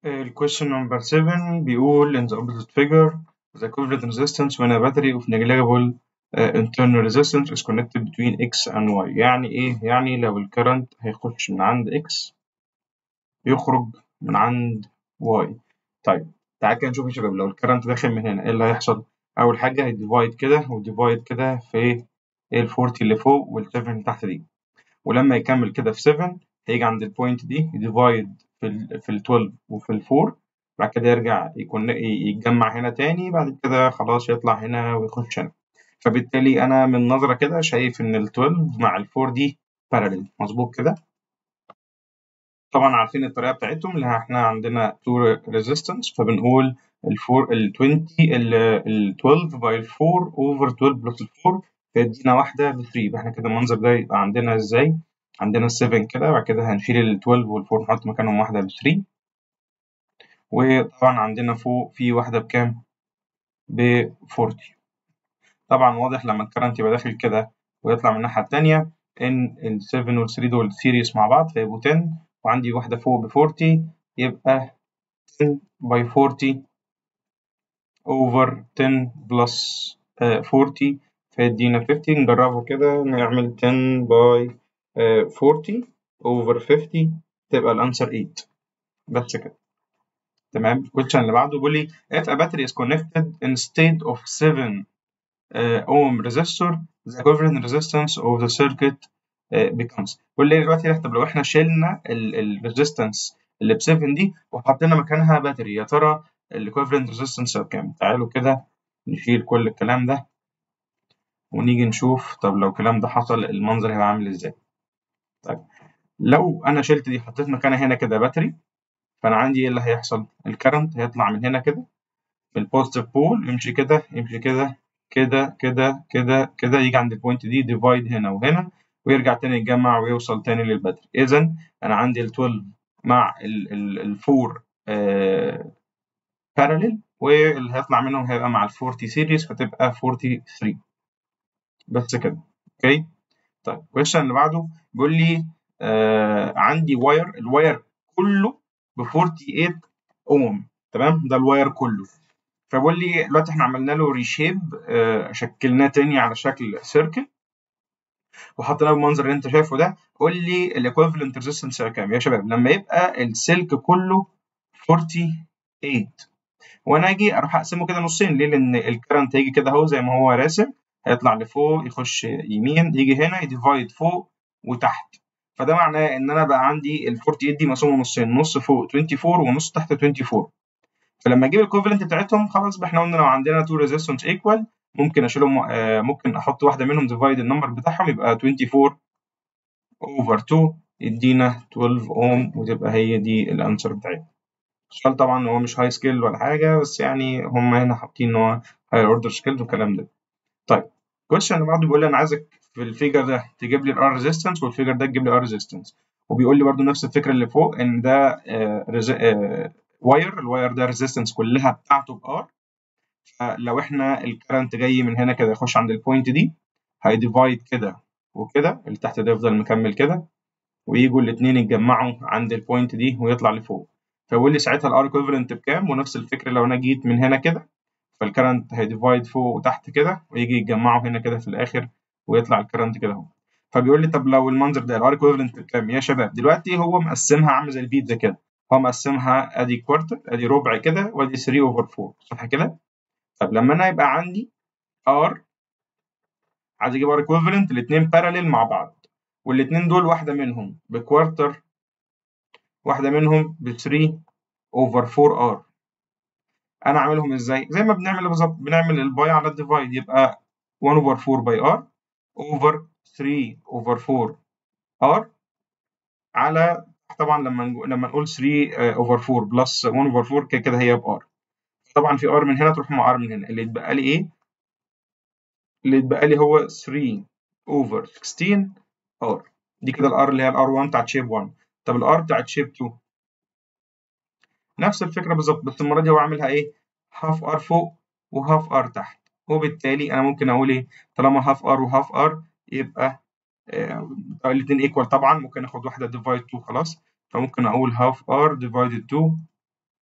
Uh, question number 7 بيقول in the opposite figure the equivalent resistance when a battery of negligible uh, internal resistance is connected between x and y يعني ايه يعني لو الكرنت هيخش من عند x يخرج من عند y طيب تعال كده نشوف يا شباب لو الكرنت داخل من هنا ايه اللي هيحصل اول حاجه هيديفايد كده وديفايد كده في ال 40 اللي فوق وال 7 اللي تحت دي ولما يكمل كده في 7 هيجي عند البوينت دي يديفايد في ال في ال 12 وفي ال 4 بعد كده يرجع يكون يتجمع هنا تاني بعد كده خلاص يطلع هنا ويخش هنا فبالتالي انا من نظرة كده شايف ان ال 12 مع ال 4 دي باراليل مظبوط كده طبعا عارفين الطريقة بتاعتهم اللي احنا عندنا 2 ريزيستنس فبنقول ال 4 ال 20 ال 12 باي ال 4 اوفر 12 بلس ال 4 فيدينا واحدة ب 3 يبقى احنا كده المنظر ده يبقى عندنا ازاي عندنا ال 7 كده بعد كده هنشيل ال 12 وال 4 نحط مكانهم واحدة ب 3 وطبعا عندنا فوق في واحدة بكام؟ ب 40 طبعا واضح لما الكرنت يبقى داخل كده ويطلع من الناحية التانية إن ال 7 وال 3 دول سيريس مع بعض فيبقوا 10 وعندي واحدة فوق ب 40 يبقى 10 باي 40 over 10 بلس 40 فيدينا 50 نجربها كده نعمل 10 باي 40 over 50 تبقى الانسر 8 بس كده تمام الكويشن اللي بعده بيقول لي if a battery is connected instead of 7 uh, ohm resistor the equivalent resistance of the circuit uh, becomes بيقول لي دلوقتي طب لو احنا شلنا الريزيستنس اللي ب 7 دي وحطينا مكانها باتري يا ترى الايكويفالنت ريزيستنس بكام تعالوا كده نشيل كل الكلام ده ونيجي نشوف طب لو الكلام ده حصل المنظر هيبقى عامل ازاي طيب لو انا شلت دي حطيت مكانها هنا كده باتري فانا عندي ايه اللي هيحصل الكرنت هيطلع من هنا كده من البوزيتيف بول يمشي كده يمشي كده كده كده كده كده يجي عند البوينت دي ديفايد هنا وهنا ويرجع تاني يتجمع ويوصل تاني للباتري اذا انا عندي ال 12 مع ال ال 4 آه باراليل واللي هيطلع منهم هيبقى مع ال 40 سيريز فتبقى 43 بس كده اوكي طيب الكويشن اللي بعده بيقول لي آه عندي واير الواير كله ب 48 اوم تمام ده الواير كله فبقول لي دلوقتي احنا عملنا له ريشيب آه شكلناه تاني على شكل سيركل وحطيناه بالمنظر اللي انت شايفه ده قول لي الايكويفالنت ريزيستنس كام يا شباب لما يبقى السلك كله 48 وانا اجي اروح اقسمه كده نصين ليه لان الكرنت هيجي كده اهو زي ما هو راسم هيطلع لفوق يخش يمين يجي هنا يديفايد فوق وتحت فده معناه ان انا بقى عندي ال 48 دي مقسومه نصين نص فوق 24 ونص تحت 24 فلما اجيب الايكوفالنت بتاعتهم خلاص احنا قلنا لو عندنا 2 ريزيستنس ايكوال ممكن اشيلهم آه ممكن احط واحده منهم ديفايد النمبر بتاعهم يبقى 24 اوفر 2 يدينا 12 اوم وتبقى هي دي الانسر بتاعتنا السؤال طبعا هو مش هاي سكيل ولا حاجه بس يعني هم هنا حاطين ان هو هاي اوردر سكيلز والكلام ده طيب الكويشن اللي بعده بيقول لي انا عايزك في الفيجر ده تجيب لي الار ريزيستنس والفيجر ده تجيب لي ار ريزيستنس وبيقول لي برده نفس الفكره اللي فوق ان ده آه آه واير الواير ده ريزيستنس كلها بتاعته بار فلو احنا الكرنت جاي من هنا كده يخش عند البوينت دي هيديفايد كده وكده اللي تحت ده يفضل مكمل كده ويجوا الاثنين يتجمعوا عند البوينت دي ويطلع لفوق فبيقول لي ساعتها الار ايكويفالنت بكام ونفس الفكره لو انا جيت من هنا كده فالكرنت هيديفايد فوق وتحت كده ويجي يتجمعوا هنا كده في الاخر ويطلع الكرنت كده اهو فبيقول لي طب لو المنظر ده الار ايكويفالنت بكام يا شباب دلوقتي هو مقسمها عامل زي البيتزا كده هو مقسمها ادي كوارتر ادي ربع كده وادي 3 اوفر 4 صح كده طب لما انا يبقى عندي ار عايز اجيب ار ايكويفالنت الاثنين باراليل مع بعض والاثنين دول واحده منهم بكوارتر واحده منهم ب 3 اوفر 4 ار انا عاملهم ازاي زي ما بنعمل بالظبط بنعمل الباي على الديفايد يبقى 1 اوفر 4 باي ار اوفر 3 اوفر 4 ار على طبعا لما لما نقول 3 اوفر 4 بلس 1 اوفر 4 كده كده هي بار طبعا في ار من هنا تروح مع ار من هنا اللي يتبقى لي ايه اللي يتبقى لي هو 3 اوفر 16 ار دي كده الار اللي هي الار 1 بتاعت شيب 1 طب الار بتاعت شيب 2 نفس الفكره بالظبط بس المره دي هو عاملها ايه هاف ار فوق وهاف ار تحت وبالتالي انا ممكن اقول ايه طالما هاف ار وهاف ار يبقى آه الاثنين ايكوال طبعا ممكن اخد واحده ديفايد 2 خلاص فممكن اقول هاف ار ديفايدد 2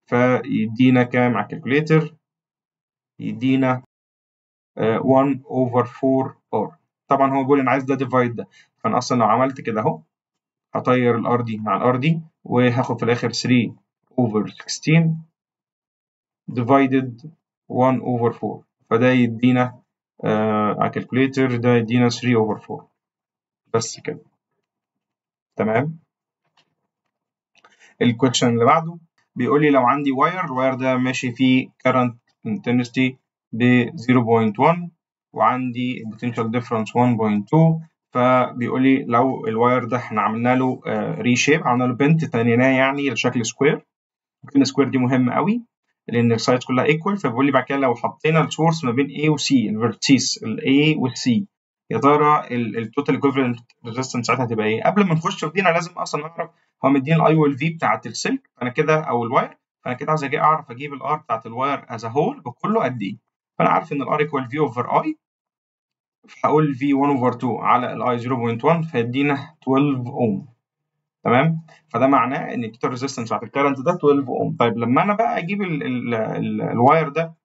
فيدينا كام على الكالكوليتر يدينا آه، 1 over 4 r طبعا هو بيقول انا عايز ده ديفايد ده فانا اصلا لو عملت كده اهو هطير الار دي مع الار دي وهاخد في الاخر 3 over 16 divided 1 over 4 فده يدينا آه على الكالكوليتر ده يدينا 3 over 4 بس كده تمام الكويشن اللي بعده بيقول لي لو عندي واير الواير ده ماشي فيه current intensity ب 0.1 وعندي potential difference 1.2 فبيقول لي لو الواير ده احنا عملنا له ريشيب عملنا له بنت تنيناه يعني لشكل سكوير الكلمه سكوير دي مهمه قوي لان السايدز كلها ايكوال فبيقول لي بعد كده لو حطينا السورس ما بين A و C الفيرتيس ال A وال C يا ترى التوتال ايكويفالنت ريزيستنس ساعتها هتبقى ايه؟ قبل ما نخش في دي انا لازم اصلا اعرف هو مديني الاي والفي بتاعت السلك فانا كده او الواير فانا كده عايز اجي اعرف اجيب الار بتاعت الواير از هول بكله قد ايه؟ فانا عارف ان الار ايكوال في اوفر اي فهقول في 1 اوفر 2 على الاي 0.1 فيدينا 12 اوم تمام فده معناه ان التوتال ريزيستنس بتاعت الكرنت ده 12 اوم طيب لما انا بقى اجيب ال ال ال الواير ده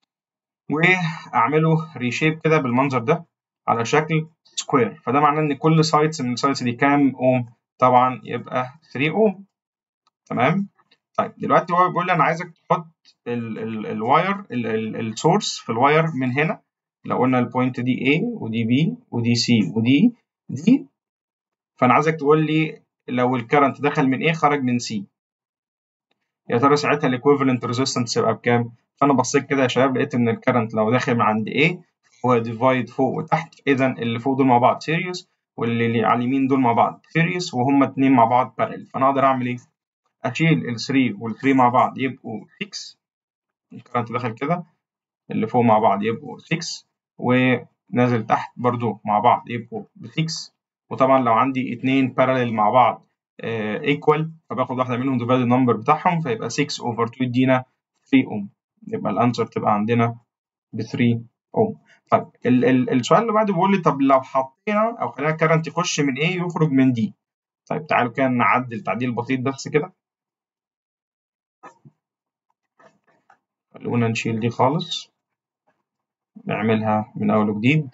واعمله ريشيب كده بالمنظر ده على شكل سكوير فده معناه ان كل سايدز من السايدز دي كام اوم طبعا يبقى 3 اوم تمام طيب دلوقتي هو بيقول لي انا عايزك تحط ال ال الواير السورس في الواير من هنا لو قلنا البوينت دي A ودي B ودي C ودي دي فانا عايزك تقول لي لو الكرنت دخل من A خرج من C يا ترى ساعتها الايكويفالنت ريزيستنس يبقى بكام؟ فانا بصيت كده يا شباب لقيت ان الكرنت لو داخل من عند A هو ديفايد فوق وتحت اذا اللي فوق دول مع بعض سيريوس واللي على اليمين دول مع بعض سيريوس وهما اتنين مع بعض بارل فانا اقدر اعمل ايه؟ اشيل ال 3 وال 3 مع بعض يبقوا 6 الكرنت دخل كده اللي فوق مع بعض يبقوا 6 ونازل تحت برضو مع بعض يبقوا ب 6 وطبعا لو عندي اتنين بارلل مع بعض ايكوال uh, فباخد واحده منهم ديفايد النمبر بتاعهم فيبقى 6 اوفر 2 يدينا 3 اوم يبقى الانسر تبقى عندنا ب 3 اوم طيب ال ال السؤال اللي بعده بيقول لي طب لو حطينا او خلينا الكرنت يخش من A يخرج من D طيب تعالوا كده نعدل تعديل بسيط بس كده خلونا نشيل دي خالص نعملها من أول وجديد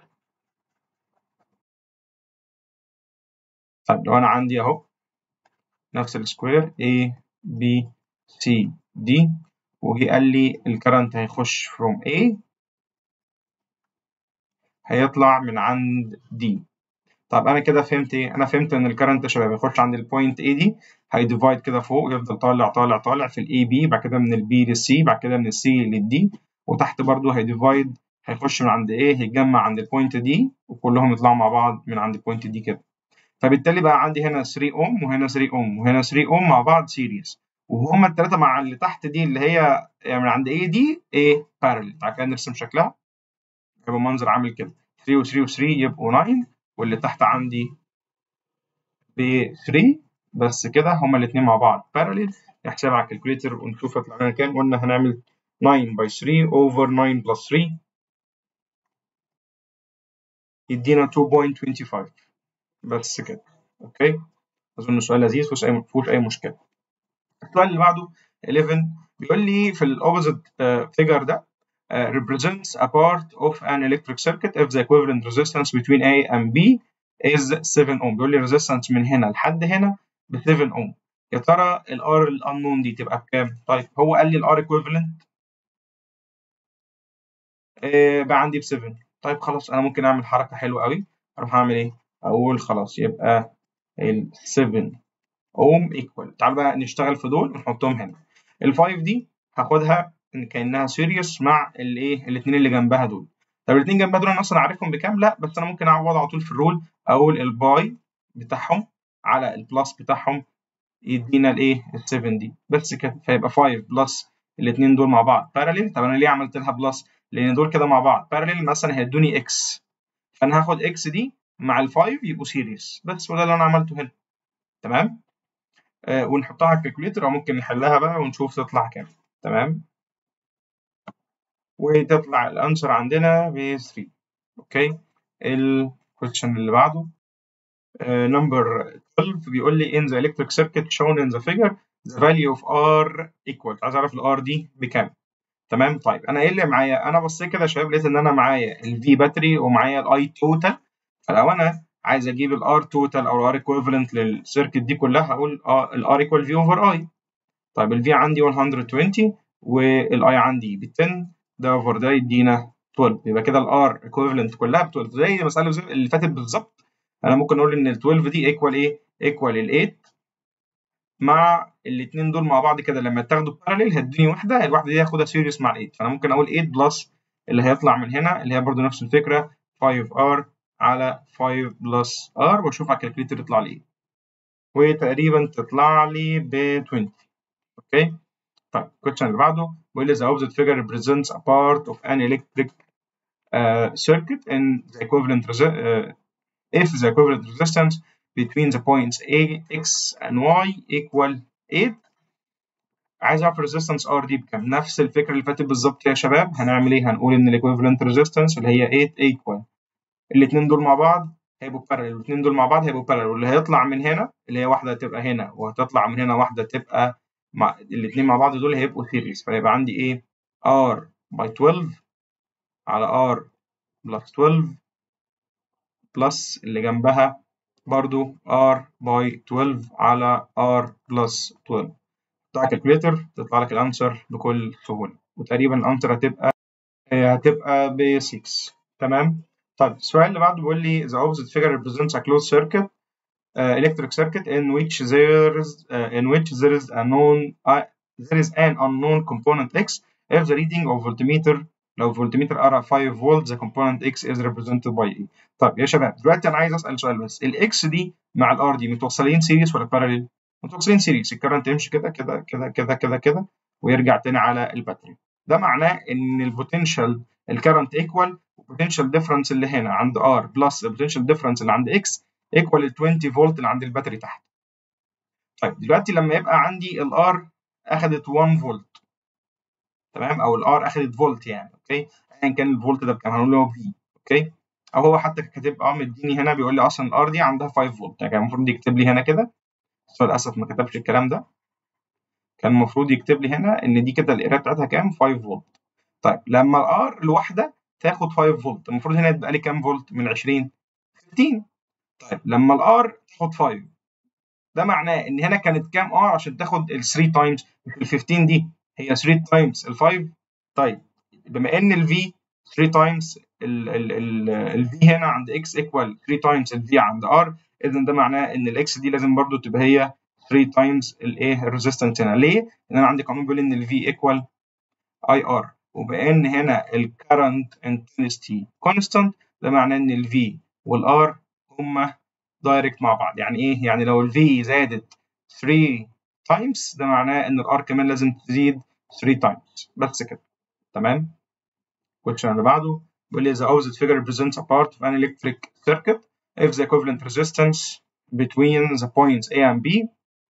طيب لو أنا عندي أهو نفس السكوير A B C D وجي قال لي الكرنت هيخش from A هيطلع من عند D طب أنا كده فهمت إيه؟ أنا فهمت إن الكرنت يا شباب هيخش عند البوينت A دي هيديفايد كده فوق يفضل طالع طالع طالع في الاي بي بعد كده من البي للسي بعد كده من السي للدي وتحت برضو هيديفايد هيخش من عند ايه هيتجمع عند البوينت دي وكلهم يطلعوا مع بعض من عند البوينت دي كده فبالتالي بقى عندي هنا 3 اوم وهنا 3 اوم وهنا 3 اوم مع بعض سيريس وهما الثلاثه مع اللي تحت دي اللي هي من عند ايه دي ايه بارل تعالى كده نرسم شكلها يبقى منظر عامل كده 3 و3 و3 يبقوا 9 واللي تحت عندي ب 3 بس كده هما الاثنين مع بعض باراليل نحسبها على الكالكوليتر ونشوف يطلع لنا كام قلنا هنعمل 9 باي 3 اوفر 9 بلس 3 يدينا 2.25 بس كده اوكي اظن السؤال لذيذ مفيهوش اي مشكله السؤال اللي بعده 11 بيقول لي في الاوبوزيت فيجر ده uh, represents a part of an electric circuit if the equivalent resistance between A and B is 7 ohm بيقول لي resistance من هنا لحد هنا ب 7 اوم يا ترى الار الانون دي تبقى بكام؟ طيب هو قال لي الار ايكويفالنت آه بقى عندي ب 7 طيب خلاص انا ممكن اعمل حركه حلوه قوي اروح اعمل ايه؟ اقول خلاص يبقى ال 7 اوم ايكوال تعالوا بقى نشتغل في دول ونحطهم هنا ال 5 دي هاخدها كانها سيريوس مع الايه الاثنين اللي جنبها دول طب الاثنين جنبها دول انا اصلا عارفهم بكام؟ لا بس انا ممكن اعوض على طول في الرول اقول الباي بتاعهم على البلس بتاعهم يدينا الايه ال 7 دي بس كده فيبقى 5 بلس الاثنين دول مع بعض باراليل طب انا ليه عملت لها بلس لان دول كده مع بعض باراليل مثلا هيدوني اكس فانا هاخد اكس دي مع ال 5 يبقوا سيريس بس وده اللي انا عملته هنا تمام آه ونحطها على الكالكوليتر او ممكن نحلها بقى ونشوف تطلع كام تمام وتطلع الانسر عندنا ب 3 اوكي الكويشن اللي بعده نمبر uh, 12 بيقول لي in the electric circuit shown in the figure the value of R equal عايز اعرف ال R دي بكام تمام طيب انا ايه اللي معايا انا بصيت كده يا شباب لقيت ان انا معايا ال V باتري ومعايا ال I توتال فلو انا عايز اجيب ال R توتال او ال R equivalent للسيركت دي كلها هقول اه ال R equal V over I طيب ال V عندي 120 وال I عندي ب 10 ده اوفر ده يدينا 12 يبقى كده ال R equivalent كلها ب 12 زي المساله اللي فاتت بالظبط انا ممكن اقول ان ال 12 دي ايكوال ايه؟ ايكوال ال 8 مع الاثنين دول مع بعض كده لما تاخدوا باراليل هتدوني واحده الواحده دي هاخدها سيريس مع ال 8 فانا ممكن اقول 8 بلس اللي هيطلع من هنا اللي هي برضو نفس الفكره 5R على 5 بلس R واشوف على الكالكوليتر يطلع لي ايه وتقريبا تطلع لي ب 20 اوكي طيب الكويشن اللي بعده بيقول لي the opposite figure represents a part of an electric uh, circuit in the equivalent uh, if the equivalent resistance between the points A, X and Y equal 8 عايز اعرف resistance R دي بكام نفس الفكره اللي فاتت بالظبط يا شباب هنعمل ايه هنقول ان equivalent resistance اللي هي 8 equal الاثنين دول مع بعض هيبقوا parallel الاثنين دول مع بعض هيبقوا parallel واللي هيطلع من هنا اللي هي واحده تبقى هنا وهتطلع من هنا واحده تبقى مع الاثنين مع بعض دول هيبقوا series فيبقى عندي ايه R by 12 على R plus 12 بلس اللي جنبها برضو R by 12 على R plus 12 بتاع كالكوليتر تطلع لك الانسر بكل سهولة وتقريبا الانسر هتبقى هتبقى ب 6 تمام طيب السؤال اللي بعده بيقول لي the opposite figure represents a closed circuit uh, electric circuit in which there is uh, in which there is a known uh, there is an unknown component X if the reading of voltmeter لو فولتميتر قرا 5 فولت the component X is represented by E. طيب يا شباب دلوقتي انا عايز اسال سؤال بس الاكس دي مع الار دي متوصلين سيريس ولا باراليل؟ متوصلين سيريس الكرنت يمشي كده كده كده كده كده كده ويرجع تاني على الباتري. ده معناه ان البوتنشال الكرنت ايكوال والبوتنشال ديفرنس اللي هنا عند ار بلس البوتنشال ديفرنس اللي عند اكس ايكوال ال 20 فولت اللي عند الباتري تحت. طيب دلوقتي لما يبقى عندي الار اخدت 1 فولت تمام او الار اخدت فولت يعني اوكي ايا كان الفولت ده بكام هنقول له في اوكي او هو حتى كاتب اه مديني هنا بيقول لي اصلا الار دي عندها 5 فولت يعني كان المفروض يكتب لي هنا كده بس للاسف ما كتبش الكلام ده كان المفروض يكتب لي هنا ان دي كده القرايه بتاعتها كام 5 فولت طيب لما الار الواحده تاخد 5 فولت المفروض هنا يبقى لي كام فولت من 20 15 طيب لما الار تاخد 5 ده معناه ان هنا كانت كام ار عشان تاخد ال 3 تايمز ال 15 دي هي 3 تايمز ال 5 طيب بما ان ال V 3 تايمز ال V هنا عند X equal 3 تايمز ال V عند R اذا ده معناه ان ال X دي لازم برضو تبقى هي 3 تايمز الايه الريزيستنس هنا ليه؟ لان انا عندي قانون بيقول ان ال V equal IR وبما ان هنا ال current intensity constant ده معناه ان ال V وال R هما دايركت مع بعض يعني ايه؟ يعني لو ال V زادت 3 تايمز ده معناه ان الار كمان لازم تزيد 3 تايمز بس كده تمام question اللي بعده بيقول لي the opposite figure represents a part of an electric circuit if the equivalent resistance between the points A and B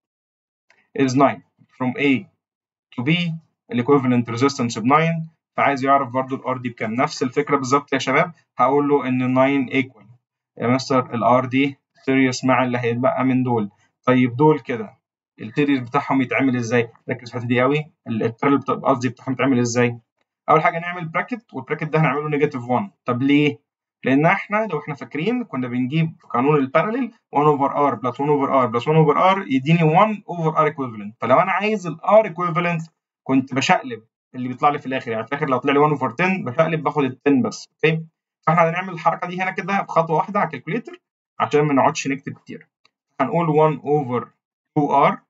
is 9 from A to B equivalent resistance ب 9 فعايز يعرف برضو الار دي بكام نفس الفكره بالظبط يا شباب هقول له ان 9 equal يا مستر الار دي سيريس مع اللي هيتبقى من دول طيب دول كده السيريز بتاعهم يتعمل ازاي ركز في الحته دي قوي البارل قصدي بتاعهم يتعمل ازاي اول حاجه نعمل براكت والبراكت ده هنعمله نيجاتيف 1 طب ليه لان احنا لو احنا فاكرين كنا بنجيب قانون الباراليل 1 اوفر ار بلس 1 اوفر ار بلس 1 اوفر ار يديني 1 اوفر ار ايكويفالنت فلو انا عايز الار ايكويفالنت كنت بشقلب اللي بيطلع لي في الاخر يعني في الاخر لو طلع لي 1 اوفر 10 بشقلب باخد ال 10 بس اوكي فاحنا هنعمل الحركه دي هنا كده بخطوه واحده على الكالكوليتر عشان ما نقعدش نكتب كتير هنقول 1 اوفر 2 ار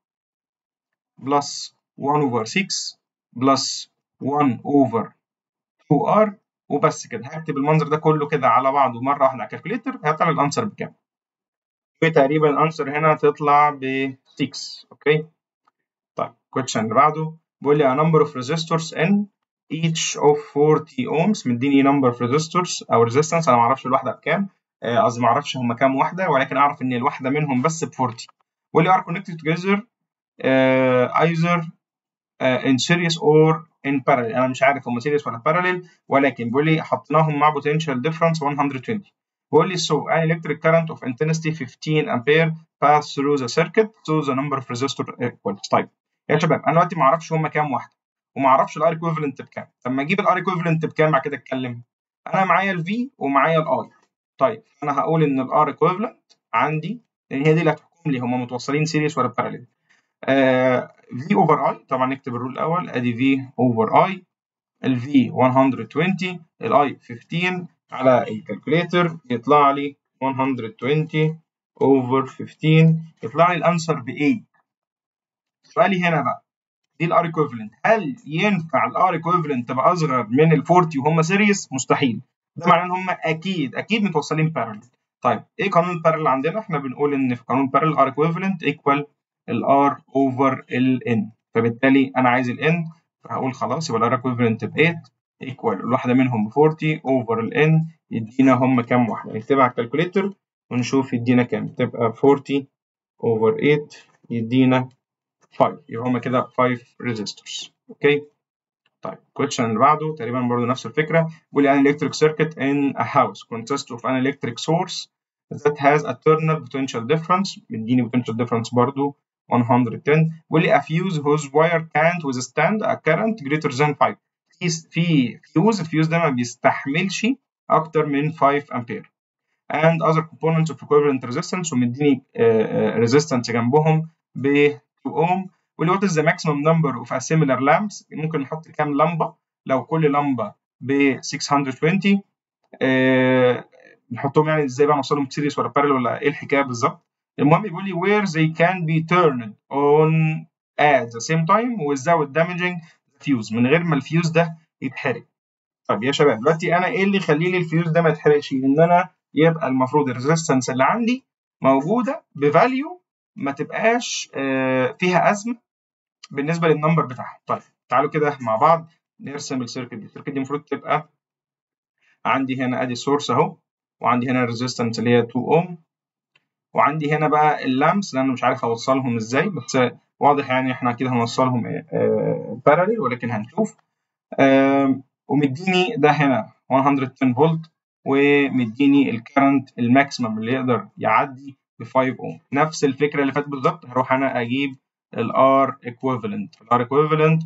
بلس 1 over 6 بلس 1 over 2r وبس كده هكتب المنظر ده كله كده على بعضه مره واحده على الكالكوليتر هيطلع الانسر بكام تقريبا الانسر هنا هتطلع ب 6 اوكي طيب الكويشن اللي بعده بيقول لي a number of resistors in each of 40 ohms مديني number of resistors او resistance انا ما اعرفش الواحده بكام قصدي ما اعرفش هم كام واحده ولكن اعرف ان الواحده منهم بس ب 40 بيقول لي are connected together uh, either uh, in series or in parallel انا مش عارف هم series ولا parallel ولكن بيقول لي حطيناهم مع potential difference 120 بيقول لي so an electric current of intensity 15 ampere pass through the circuit so the number of resistor equals طيب يا شباب انا دلوقتي ما اعرفش هم كام واحده وما اعرفش الار ايكويفالنت بكام لما اجيب الار ايكويفالنت بكام بعد كده اتكلم انا معايا الفي ومعايا الاي طيب انا هقول ان الار ايكويفالنت عندي لان هي دي اللي هتحكم لي هم متوصلين سيريس ولا باراليل في اوفر اي طبعا نكتب الرول الاول ادي في اوفر اي الفي 120 الاي 15 على الكالكوليتر يطلع لي 120 اوفر 15 يطلع لي الانسر ب 8 سؤالي هنا بقى دي الار ايكويفالنت هل ينفع الار ايكويفالنت تبقى اصغر من ال 40 وهم سيريس مستحيل ده معناه ان هم اكيد اكيد متوصلين باراليل طيب ايه قانون الباراليل عندنا احنا بنقول ان في قانون الباراليل ار ايكويفالنت ايكوال الار اوفر الان فبالتالي انا عايز الان فهقول خلاص يبقى الار ايكويفالنت ب 8 ايكوال الواحده منهم ب 40 اوفر الان يدينا هم كام واحده نكتبها على الكالكوليتر ونشوف يدينا كام تبقى 40 اوفر 8 يدينا 5 يبقى هما كده 5 ريزيستورز اوكي طيب الكويشن اللي بعده تقريبا برضه نفس الفكره بيقول لي an electric circuit in a house consists of an electric source that has a terminal potential difference مديني potential difference برضه 110 بيقول لي a fuse whose wire can't withstand a current greater than 5 في في فيوز الفيوز ده ما بيستحملش اكتر من 5 امبير and other components of equivalent resistance ومديني uh, resistance جنبهم ب 2 ohm واللي what is the maximum number of a similar lamps ممكن نحط كام لمبه لو كل لمبه ب 620 آه نحطهم يعني ازاي بقى نوصلهم سيريس ولا بارل ولا ايه الحكايه بالظبط المهم بيقول لي where they can be turned on at the same time without damaging the fuse من غير ما الفيوز ده يتحرق طب يا شباب دلوقتي انا ايه اللي يخلي لي الفيوز ده ما يتحرقش ان انا يبقى المفروض الريزستنس اللي عندي موجوده بفاليو ما تبقاش آه فيها ازمه بالنسبه للنمبر بتاعها طيب تعالوا كده مع بعض نرسم السيركت دي السيركت دي المفروض تبقى عندي هنا ادي السورس اهو وعندي هنا الريزيستنس اللي هي 2 اوم وعندي هنا بقى اللامس لان مش عارف اوصلهم ازاي بس واضح يعني احنا كده هنوصلهم باراليل ولكن هنشوف ومديني ده هنا 110 فولت ومديني الكرنت الماكسيمم اللي يقدر يعدي ب 5 اوم نفس الفكره اللي فاتت بالظبط هروح انا اجيب الار equivalent الار equivalent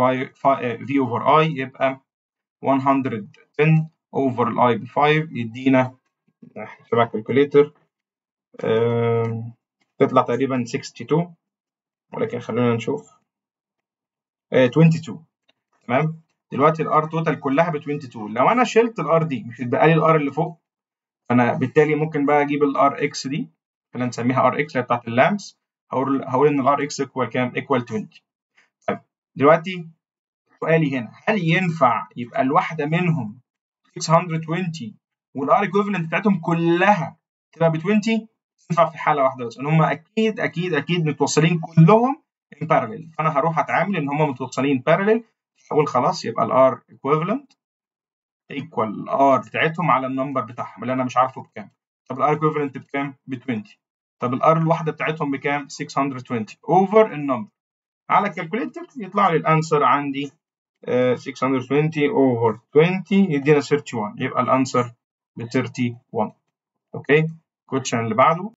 v over i يبقى 110 over الاي ب 5 يدينا نحسبها كالكوليتر أه تطلع تقريبا 62 ولكن خلونا نشوف أه 22 تمام دلوقتي الار توتال كلها ب 22 لو انا شلت الار دي مش هتبقى لي الار اللي فوق فانا بالتالي ممكن بقى اجيب الار اكس دي خلينا نسميها ار اكس اللي بتاعت اللامس هقول هقول ان الار اكس ايكوال كام؟ ايكوال 20 طيب دلوقتي سؤالي هنا هل ينفع يبقى الواحده منهم 620 والار ايكويفالنت بتاعتهم كلها تبقى ب 20 ينفع في حاله واحده بس ان هم اكيد اكيد اكيد متوصلين كلهم ان باراليل فانا هروح اتعامل ان هم متوصلين باراليل اقول خلاص يبقى الار ايكويفالنت ايكوال الار بتاعتهم على النمبر بتاعهم اللي انا مش عارفه بكام طب الار ايكويفالنت بكام؟ ب 20 طب الار الواحده بتاعتهم بكام 620 اوفر النمبر على الكالكوليتر يطلع لي الانسر عندي uh, 620 اوفر 20 يدينا 31 يبقى الانسر ب 31 اوكي الكويشن اللي بعده